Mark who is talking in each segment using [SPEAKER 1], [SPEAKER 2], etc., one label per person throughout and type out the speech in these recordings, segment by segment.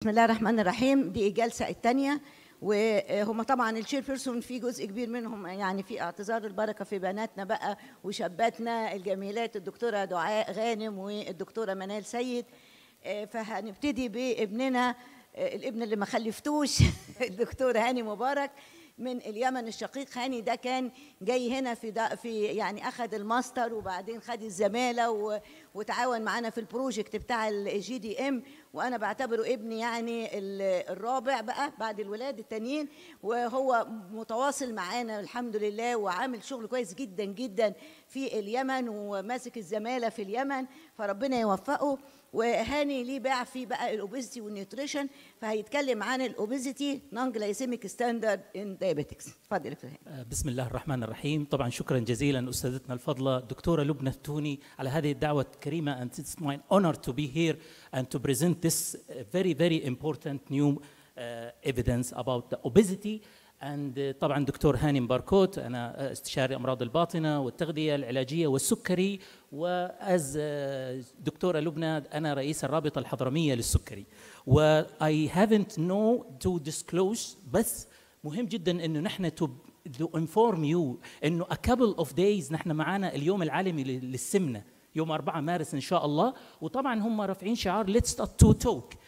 [SPEAKER 1] بسم الله الرحمن الرحيم دي الجلسه الثانيه وهم طبعا الشير بيرسون في جزء كبير منهم يعني في اعتذار البركه في بناتنا بقى وشاباتنا الجميلات الدكتوره دعاء غانم والدكتوره منال سيد آه، فهنبتدي بابننا آه، الابن اللي ما خلفتوش الدكتور هاني مبارك من اليمن الشقيق هاني ده كان جاي هنا في دا في يعني اخذ الماستر وبعدين خد الزماله و- وتعاون معانا في البروجكت بتاع الجي دي ام وانا بعتبره ابني يعني ال- الرابع بقى بعد الولاد التانيين وهو متواصل معانا الحمد لله وعامل شغل كويس جدا جدا في اليمن وماسك الزماله في اليمن فربنا يوفقه وهاني ليه باع في بقى الاوبيزيتي والنيوتريشن فهيتكلم عن الاوبيزيتي نون جلايسيميك ستاندرد ان دايابيتكس اتفضل يا دكتور هاني
[SPEAKER 2] بسم الله الرحمن الرحيم طبعا شكرا جزيلا استاذتنا الفضله دكتوره لبنى التوني على هذه الدعوه الكريمه and it's my honor to be here and to present this uh, very very important new uh, evidence about the obesity and uh, طبعا دكتور هاني مباركوت انا استشاري امراض الباطنه والتغذيه العلاجيه والسكري واز دكتوره لبنى انا رئيس الرابطه الحضرميه للسكري و I haven't know to disclose بس مهم جدا انه نحن to to inform you انه a couple of days نحن معانا اليوم العالمي لل- للسمنه يوم 4 مارس ان شاء الله وطبعا هم رافعين شعار let's start to talk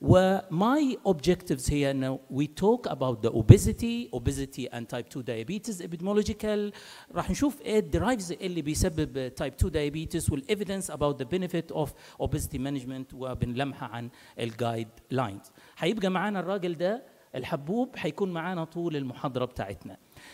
[SPEAKER 2] وماي objectives هي انه we talk about the obesity obesity and type 2 diabetes epidemiological راح نشوف ايه الدرايفز اللي بيسبب type 2 diabetes والايفيدنس about the benefit of obesity management وبنلمحها عن الجايد لاينز هيبقى معانا الراجل ده الحبوب حيكون معانا طول المحاضره بتاعتنا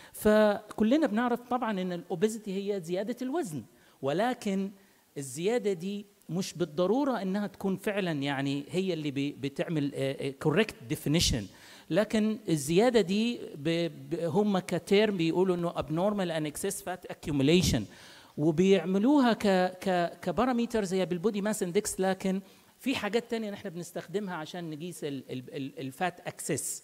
[SPEAKER 2] فكلنا بنعرف طبعا ان الاوبيزيتي هي زياده الوزن ولكن الزياده دي مش بالضروره انها تكون فعلا يعني هي اللي بي- بتعمل كوريكت ديفينيشن لكن الزياده دي ب- ب- هم كتيرم بيقولوا انه abnormal and excess fat accumulation وبيعملوها ك ك كباراميترز هي بالبودي ماس اندكس لكن في حاجات تانية نحن بنستخدمها عشان نقيس الفات اكسس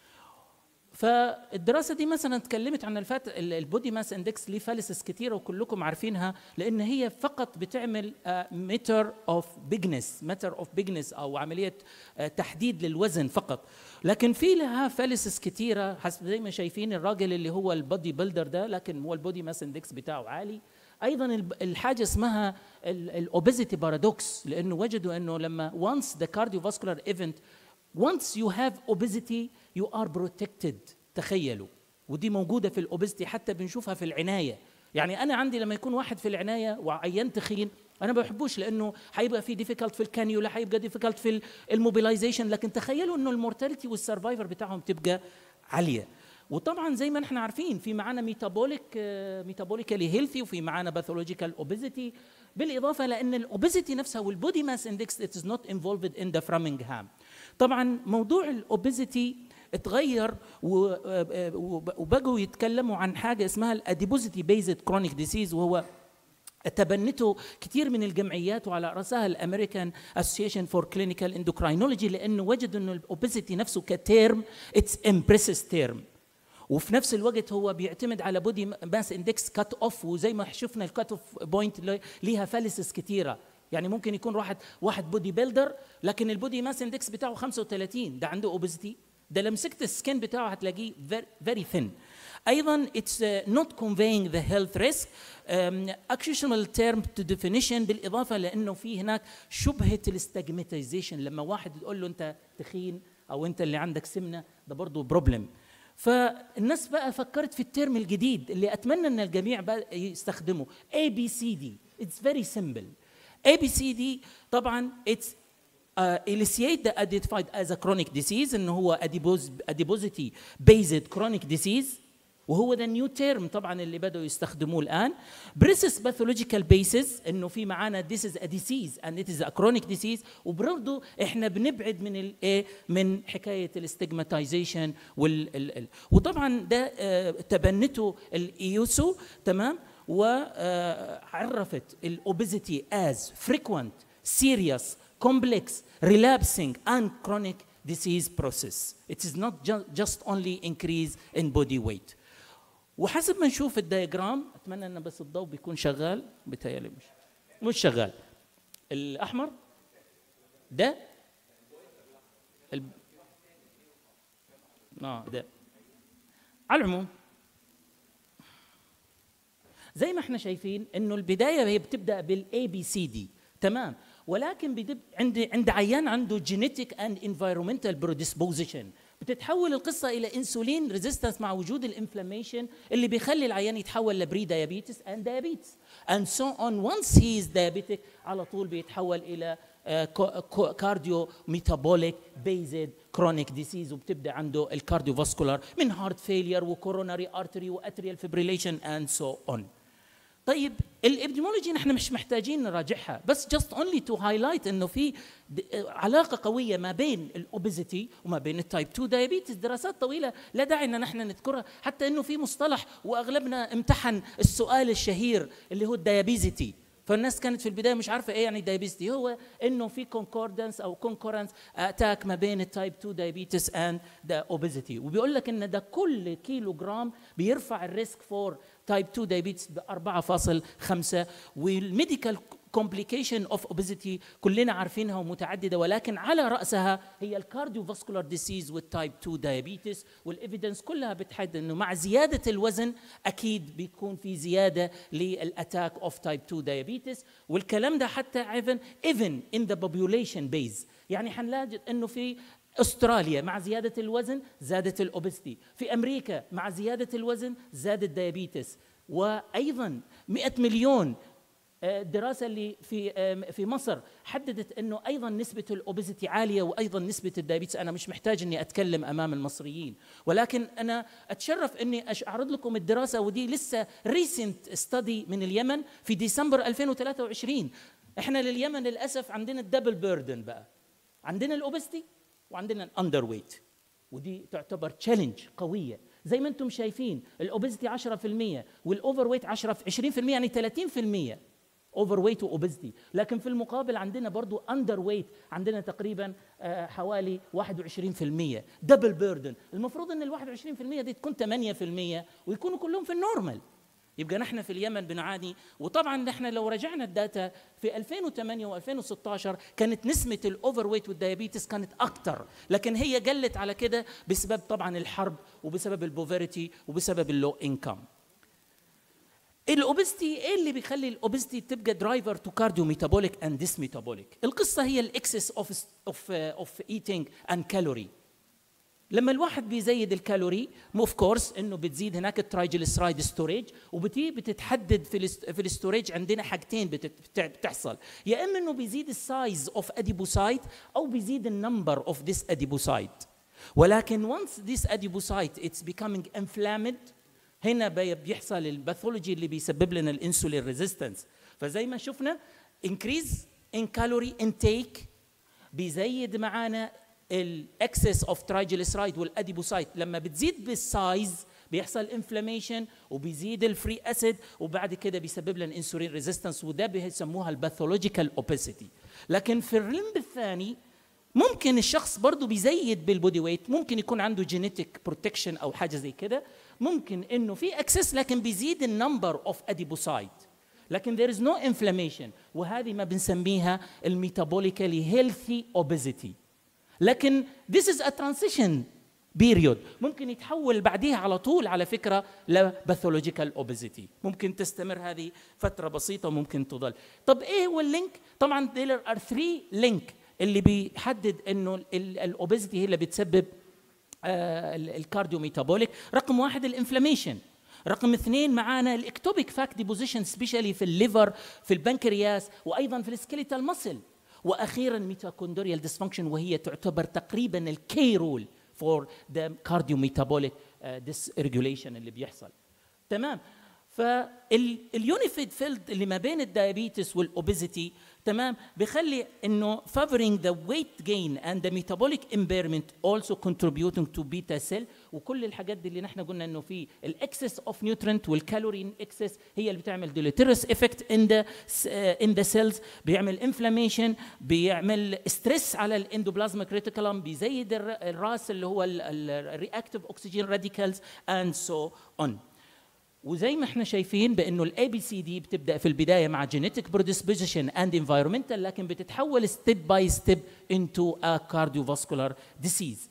[SPEAKER 2] فالدراسه دي مثلا اتكلمت عن الفات ال- البودي ماس اندكس ليه فالسز كتيره وكلكم عارفينها لان هي فقط بتعمل متر اوف بيجنس متر اوف بيجنس او عمليه آه، تحديد للوزن فقط لكن في لها فالسز كتيره حسب زي ما شايفين الراجل اللي هو البودي بيلدر ده لكن هو البودي ماس اندكس بتاعه عالي ايضا الب- الحاجه اسمها الاوبيزيتي بارادوكس لانه وجدوا انه لما once the cardiovascular event once you have obesity you are protected تخيلوا ودي موجوده في الاوبستي حتى بنشوفها في العنايه يعني انا عندي لما يكون واحد في العنايه وعيان تخين انا ما بحبوش لانه هيبقى في ديفيكالت في الكانيولا هيبقى ديفيكالت في الموبيلايزيشن لكن تخيلوا انه المورتاليتي والسرفايفر بتاعهم تبقى عاليه وطبعا زي ما احنا عارفين في معانا ميتابوليك ميتابوليكالي هيلثي وفي معانا باثولوجيكال اوبيزيتي بالاضافه لان الاوبيزيتي نفسها والبودي ماس اندكس ات از نوت انفولفد ان ذا فرامينغهام طبعا موضوع الاوبيزيتي اتغير و- وب- وبقوا يتكلموا عن حاجه اسمها الاديبوزيتي بيزد كرونيك ديسيز وهو تبنته كثير من الجمعيات وعلى راسها الامريكان اسوسيشن فور كلينيكال اندوكراينولوجي لانه وجدوا انه الاوبيزيتي نفسه كتيرم اتس امبريسس تيرم وفي نفس الوقت هو بيعتمد على بودي ماس اندكس كات اوف وزي ما شفنا الكات اوف بوينت ليها فالسز كثيره يعني ممكن يكون واحد واحد بودي بيلدر لكن البودي ماس اندكس بتاعه 35 ده عنده اوبيزيتي ده لو مسكت السكين بتاعه هتلاقيه فيري ثين ايضا it's uh, not conveying the health risk um, occasional term to definition بالاضافه لانه في هناك شبهه الاستجماتيزيشن لما واحد يقول له انت تخين او انت اللي عندك سمنه ده برضه بروبلم فالناس بقى فكرت في الترم الجديد اللي اتمنى ان الجميع بقى يستخدمه اي بي سي دي اتس فيري سمبل اي بي سي دي طبعا اتس uh, initiate the identified as a chronic disease ان هو adipose- adiposity based chronic disease وهو ده نيو تيرم طبعا اللي بدأوا يستخدموه الآن بريسس باثولوجيكال بيسز انه في معانا this is a disease and it is a chronic disease وبرضه احنا بنبعد من الايه من حكايه الاستجماتيزيشن وال ال ال وطبعا ده آه، تبنته الايوسو تمام وعرفت الاوبيزيتي as frequent serious complex relapsing and chronic disease process it is not ju- just only increase in body weight وحسب ما نشوف الدياجرام اتمنى ان بس الضوء بيكون شغال بتهيألي مش مش شغال الاحمر ده ال... اه ده على العموم زي ما احنا شايفين انه البدايه هي بتبدا بالاي بي سي دي تمام ولكن بدب عند عند عيان عنده جينيتيك اند انفايرمنتال بروديسبوزيشن بتتحول القصه الى انسولين ريزيستنس مع وجود الانفلاميشن اللي بيخلي العيان يتحول لبري دايابيتس اند دايابيتس اند سو اون وانس هي از دايابيتيك على طول بيتحول الى كارديو ميتابوليك بيزد كرونيك ديسيز وبتبدا عنده الكارديو فاسكولار من هارت فيلير وكوروناري ارتري واتريال فيبريليشن اند سو اون طيب الابديمولوجي نحن مش محتاجين نراجعها بس جاست اونلي تو هايلايت انه في علاقه قويه ما بين الاوبيزيتي وما بين التايب 2 دايابيتس دراسات طويله لا داعي ان نحن نذكرها حتى انه في مصطلح واغلبنا امتحن السؤال الشهير اللي هو الدايابيزيتي فالناس كانت في البدايه مش عارفه ايه يعني دايابيزيتي هو انه في كونكوردنس او كونكورنس اتاك ما بين التايب 2 دايابيتس اند ذا اوبيزيتي وبيقول لك ان ده كل كيلو جرام بيرفع الريسك فور تايب 2 دايابيتس ب 4.5 والميديكال كومبليكيشن اوف اوبيزيتي كلنا عارفينها ومتعدده ولكن على راسها هي الكارديو فاسكولار ديسيز والتايب 2 دايابيتس والايفيدنس كلها بتحدد انه مع زياده الوزن اكيد بيكون في زياده للاتاك اوف تايب 2 دايابيتس والكلام ده حتى ايفن ايفن ان ذا بوبوليشن بيز يعني حنلاقي انه في استراليا مع زياده الوزن زادت الاوبستي في امريكا مع زياده الوزن زاد الديابيتس وايضا 100 مليون الدراسة اللي في في مصر حددت انه ايضا نسبة الاوبيزيتي عالية وايضا نسبة الدايابيتس انا مش محتاج اني اتكلم امام المصريين ولكن انا اتشرف اني اعرض لكم الدراسة ودي لسه ريسنت ستدي من اليمن في ديسمبر 2023 احنا لليمن للاسف عندنا الدبل بيردن بقى عندنا الاوبستي وعندنا الاندر ويت ودي تعتبر تشالنج قويه زي ما انتم شايفين الاوبستي 10% والاوفر ويت 10 20% يعني 30% اوفر ويت واوبستي لكن في المقابل عندنا برضو اندر ويت عندنا تقريبا حوالي 21% دبل بيردن المفروض ان ال 21% دي تكون 8% ويكونوا كلهم في النورمال يبقى نحن في اليمن بنعاني وطبعا نحن لو رجعنا الداتا في 2008 و2016 كانت نسبة الاوفر ويت والديابيتس كانت أكثر لكن هي قلت على كده بسبب طبعا الحرب وبسبب البوفيرتي وبسبب اللو انكم الاوبستي ايه اللي بيخلي الاوبستي تبقى درايفر تو كارديو ميتابوليك اند ديس ميتابوليك القصه هي الاكسس اوف اوف اوف ايتينج اند كالوري لما الواحد بيزيد الكالوري اوف كورس انه بتزيد هناك الترايجليسرايد ستوريج وبتي بتتحدد في في الستوريج عندنا حاجتين بتحصل يا اما انه بيزيد السايز اوف اديبوسايت او بيزيد النمبر اوف ذيس اديبوسايت ولكن once this adipocyte it's becoming inflamed هنا بيحصل الباثولوجي اللي بيسبب لنا الانسولين ريزيستنس فزي ما شفنا increase in calorie intake بيزيد معانا الاكسس اوف ترايجليسرايد والاديبوسايت لما بتزيد بالسايز بيحصل انفلاميشن وبيزيد الفري اسيد وبعد كده بيسبب لنا انسولين ريزيستنس وده بيسموها الباثولوجيكال اوبيسيتي لكن في اللمب الثاني ممكن الشخص برضه بيزيد بالبودي ويت ممكن يكون عنده جينيتك بروتكشن او حاجه زي كده ممكن انه في اكسس لكن بيزيد النمبر اوف اديبوسايت لكن there is no inflammation وهذه ما بنسميها الميتابوليكالي هيلثي اوبيزيتي لكن this is a transition period ممكن يتحول بعديها على طول على فكره لباثولوجيكال اوبيزيتي ممكن تستمر هذه فتره بسيطه وممكن تضل طب ايه هو اللينك طبعا there are three لينك اللي بيحدد انه الاوبيزيتي هي اللي بتسبب آه الكارديو ميتابوليك رقم واحد الانفلاميشن رقم اثنين معانا الاكتوبيك فاك ديبوزيشن سبيشالي في الليفر في البنكرياس وايضا في السكيليتال ماسل واخيرا ميتوكوندريال ديسفانكشن وهي تعتبر تقريبا الكي رول فور ذا كارديو ميتابوليك ديس ريجوليشن اللي بيحصل تمام فاليونيفيد فيلد اللي ما بين الدايابيتس والاوبيزيتي تمام بيخلي انه favoring the weight gain and the metabolic impairment also contributing to beta cell وكل الحاجات دي اللي نحن قلنا انه في الاكسس اوف نيوترنت والكالوري اكسس هي اللي بتعمل ديليتيرس افكت ان ذا ان ذا سيلز بيعمل انفلاميشن بيعمل ستريس على الاندوبلازميك ريتيكولم بيزيد الراس اللي هو الرياكتيف اوكسجين راديكالز اند سو اون وزي ما احنا شايفين بانه الاي بي سي دي بتبدا في البدايه مع جينيتك بريدisposition اند انفايرمنتال لكن بتتحول ستيب باي ستيب انتو ا كارديوفاسكولار ديسيز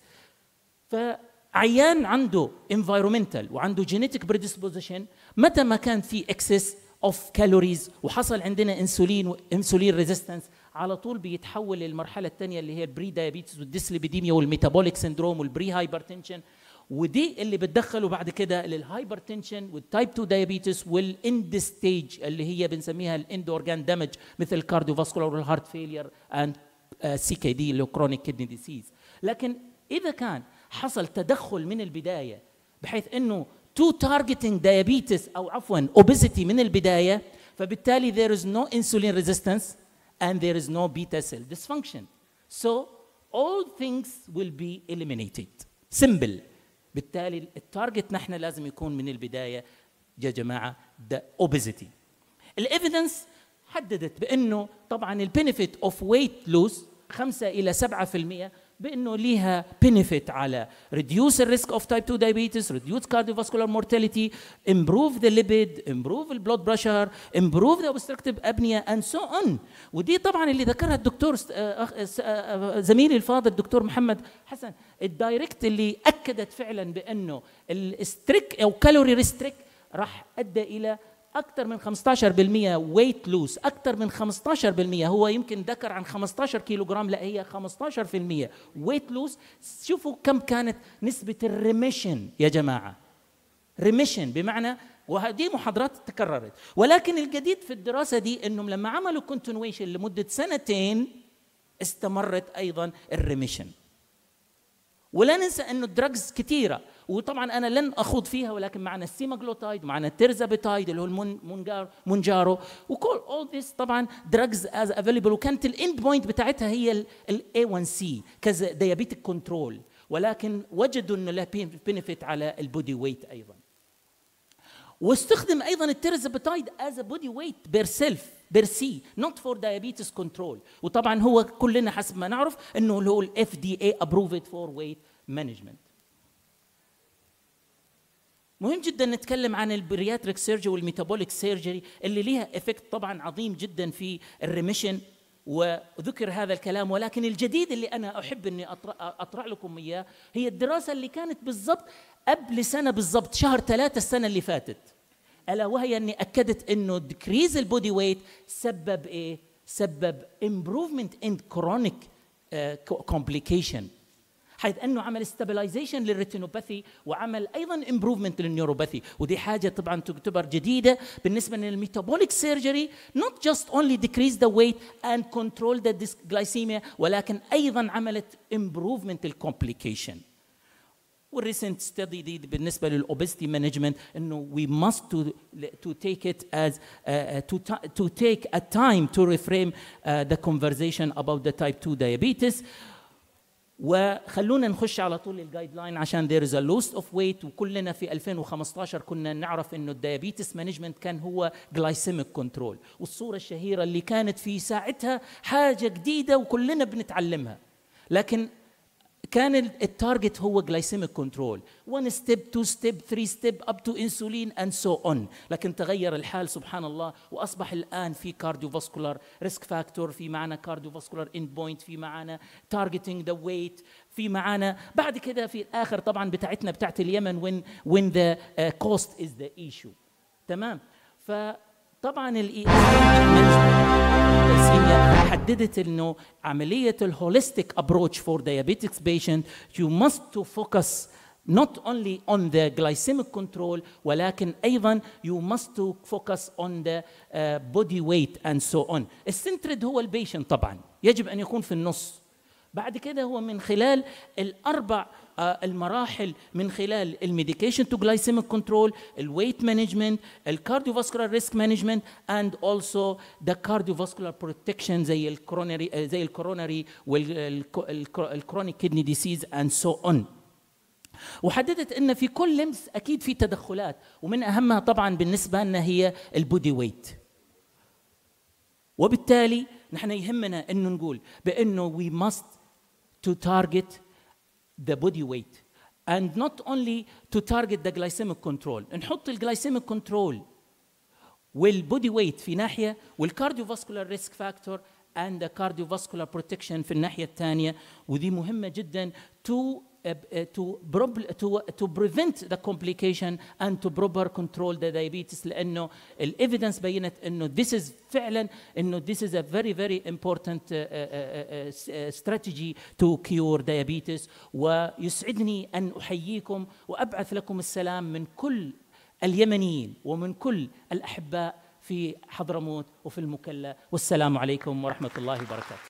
[SPEAKER 2] فعيان عنده انفايرمنتال وعنده جينيتك بريدisposition متى ما كان في اكسس اوف كالوريز وحصل عندنا انسولين انسولين ريزيستنس على طول بيتحول للمرحله الثانيه اللي هي البري دايابيتس والديسليبيديميا والميتابوليك سندروم والبري هايبرتنشن ودي اللي بتدخله بعد كده للهايبرتنشن والتايب 2 دايابيتس والاند ستيج اللي هي بنسميها الاند اورجان دامج مثل الكارديوفاسكولار والهارت فيلير اند سي كي دي اللي كرونيك كدني ديسيز لكن اذا كان حصل تدخل من البدايه بحيث انه تو تارجتنج دايابيتس او عفوا اوبيزيتي من البدايه فبالتالي there is no insulin resistance and there is no beta cell dysfunction so all things will be eliminated simple بالتالي التارجت نحن لازم يكون من البدايه يا جماعه the obesity الايفيدنس حددت بانه طبعا البنفيت اوف ويت لوز 5 الى 7% بانه ليها بنفيت على reduce the risk of type 2 diabetes reduce cardiovascular mortality improve the lipid improve the blood pressure improve the obstructive apnea and so on ودي طبعا اللي ذكرها الدكتور زميلي الفاضل الدكتور محمد حسن الدايركت اللي اكدت فعلا بانه الستريك او كالوري ريستريك راح ادى الى اكثر من 15% ويت لوس اكثر من 15% هو يمكن ذكر عن 15 كيلو جرام لا هي 15% ويت لوس شوفوا كم كانت نسبه الريميشن يا جماعه ريميشن بمعنى وهذه محاضرات تكررت ولكن الجديد في الدراسه دي انهم لما عملوا كونتينويشن لمده سنتين استمرت ايضا الريميشن ولا ننسى انه الدراجز كثيره وطبعا انا لن اخوض فيها ولكن معنا السيماجلوتايد معنا التيرزابيتايد اللي هو المونجار مونجارو وكل اول ذيس طبعا دراجز از افيلبل وكانت الاند بوينت بتاعتها هي الاي 1 سي كذا ديابيتك كنترول ولكن وجدوا انه لها بينفيت على البودي ويت ايضا واستخدم ايضا التيرزابيتايد از بودي ويت بير سيلف بير سي نوت فور دايابيتس كنترول وطبعا هو كلنا حسب ما نعرف انه هو الاف دي اي ابروفد فور ويت مانجمنت مهم جدا نتكلم عن البرياتريك سيرجري والميتابوليك سيرجري اللي ليها افكت طبعا عظيم جدا في الريميشن وذكر هذا الكلام ولكن الجديد اللي انا احب اني اطرح, أطرح لكم اياه هي الدراسه اللي كانت بالضبط قبل سنه بالضبط شهر ثلاثة السنه اللي فاتت الا وهي اني اكدت انه ديكريز البودي ويت سبب ايه؟ سبب امبروفمنت ان كرونيك كومبليكيشن حيث انه عمل ستابلايزيشن للريتينوباثي وعمل ايضا امبروفمنت للنيوروباثي ودي حاجه طبعا تعتبر جديده بالنسبه للميتابوليك سيرجري not just only decrease the weight and control the glycemia ولكن ايضا عملت امبروفمنت الكومبليكيشن والريسنت ستدي دي بالنسبه للاوبستي مانجمنت انه we must to to take it as uh, to to take a time to reframe uh, the conversation about the type 2 diabetes وخلونا نخش على طول الجايد لاين عشان there is a loss of weight وكلنا في 2015 كنا نعرف انه الديابيتس مانجمنت كان هو جلايسيميك كنترول والصوره الشهيره اللي كانت في ساعتها حاجه جديده وكلنا بنتعلمها لكن كان التارجت هو جلايسيميك كنترول 1 ستيب 2 ستيب 3 ستيب اب تو انسولين اند سو اون لكن تغير الحال سبحان الله واصبح الان في كارديوفاسكولار ريسك فاكتور في معنا كارديوفاسكولار اند بوينت في معنا تارجتنج ذا ويت في معنا بعد كده في الاخر طبعا بتاعتنا بتاعت اليمن وين وين ذا كوست از ذا ايشو تمام فطبعا الاي حددت انه عمليه الهوليستيك ابروتش فور diabetics patient you must to focus not only on the glycemic control ولكن ايضا you must to focus on the uh, body weight and so on السنترد هو البيشنت طبعا يجب ان يكون في النص بعد كده هو من خلال الاربع المراحل من خلال الميديكيشن تو جلايسيميك كنترول الويت مانجمنت الكارديوفاسكولار ريسك مانجمنت اند اولسو ذا كارديوفاسكولار بروتكشن زي الكورونري زي الكورونري والكرونيك كدني ديسيز اند سو اون وحددت ان في كل لمس اكيد في تدخلات ومن اهمها طبعا بالنسبه لنا هي البودي ويت وبالتالي نحن يهمنا انه نقول بانه we must to target the body weight and not only to target the glycemic control نحط الجلايسيميك كنترول والبودي ويت في ناحيه والكارديوفاسكولار ريسك فاكتور and the cardiovascular protection في الناحيه الثانيه ودي مهمه جدا to uh, to, prob- to, to prevent the complication and to proper control the diabetes لانه الايفيدنس بينت انه this is فعلا انه this is a very very important uh, uh, uh, uh, strategy to cure diabetes ويسعدني ان احييكم وابعث لكم السلام من كل اليمنيين ومن كل الاحباء في حضرموت وفي المكلا والسلام عليكم ورحمه الله وبركاته